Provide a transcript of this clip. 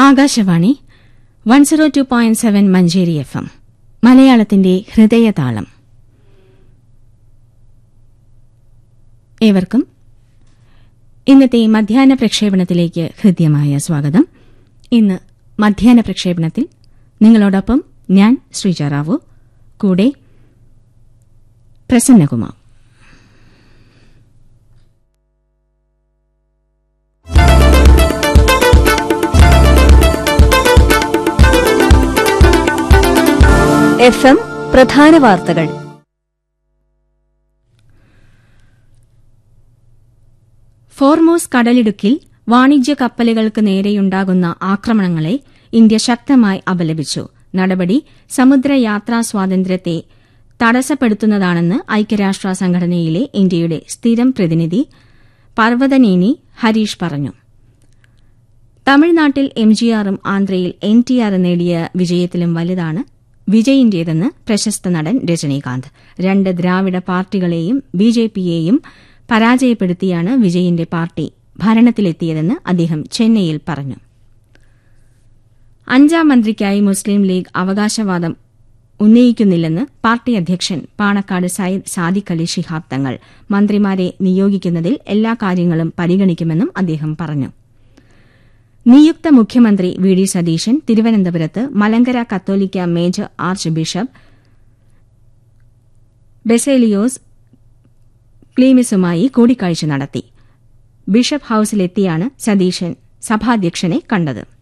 Akashvani one zero two point seven Manjeri F M മലയാളത്തിന്റെ ഹൃദയതാളം ഏവർക്കും ഇന്നത്തെ മധ്യാഹ്ന പ്രക്ഷേപണത്തിലേക്ക് ഹൃദ്യമായ സ്വാഗതം ഇന്ന് മധ്യാഹ്ന പ്രക്ഷേപണത്തിൽ നിങ്ങളോടൊപ്പം ഞാൻ ശ്രീജ റാവു കൂടെ പ്രസന്നകുമാർ എഫ് എം പ്രധാന വാർത്തകൾ ഫോർമോസ് കടലിടുക്കിൽ വാണിജ്യ കപ്പലുകൾക്ക് നേരെയുണ്ടാകുന്ന ആക്രമണങ്ങളെ ഇന്ത്യ ശക്തമായി അപലപിച്ചു നടപടി സമുദ്രയാത്രാ സ്വാതന്ത്ര്യത്തെ തടസ്സപ്പെടുത്തുന്നതാണെന്ന് ഐക്യരാഷ്ട്ര സംഘടനയിലെ ഇന്ത്യയുടെ സ്ഥിരം പ്രതിനിധി പർവ്വതനേനി ഹരീഷ് പറഞ്ഞു തമിഴ്നാട്ടിൽ എംജിആറും ആന്ധ്രയിൽ എൻ ടി ആർ നേടിയ വിജയത്തിലും വലുതാണ് വിജയിന്റേതെന്ന് പ്രശസ്ത നടൻ രജനീകാന്ത് രണ്ട് ദ്രാവിഡ പാർട്ടികളെയും ബിജെപിയെയും പരാജയപ്പെടുത്തിയാണ് വിജയിന്റെ പാർട്ടി ഭരണത്തിലെത്തിയതെന്ന് അദ്ദേഹം ചെന്നൈയിൽ പറഞ്ഞു അഞ്ചാം മന്ത്രിക്കായി മുസ്ലിം ലീഗ് അവകാശവാദം ഉന്നയിക്കുന്നില്ലെന്ന് പാർട്ടി അധ്യക്ഷൻ പാണക്കാട് സയ്യിദ് സാദിഖ് അലി ശിഹാബ് തങ്ങൾ മന്ത്രിമാരെ നിയോഗിക്കുന്നതിൽ എല്ലാ കാര്യങ്ങളും പരിഗണിക്കുമെന്നും അദ്ദേഹം പറഞ്ഞു നിയുക്ത മുഖ്യമന്ത്രി വി ഡി സതീശൻ തിരുവനന്തപുരത്ത് മലങ്കര കത്തോലിക്ക മേജർ ആർച്ച് ബിഷപ്പ് ബെസേലിയോസ് ക്ലീമിസുമായി കൂടിക്കാഴ്ച നടത്തി ബിഷപ്പ് ഹൌസിലെത്തിയാണ് സതീശൻ സഭാധ്യക്ഷനെ കണ്ടത്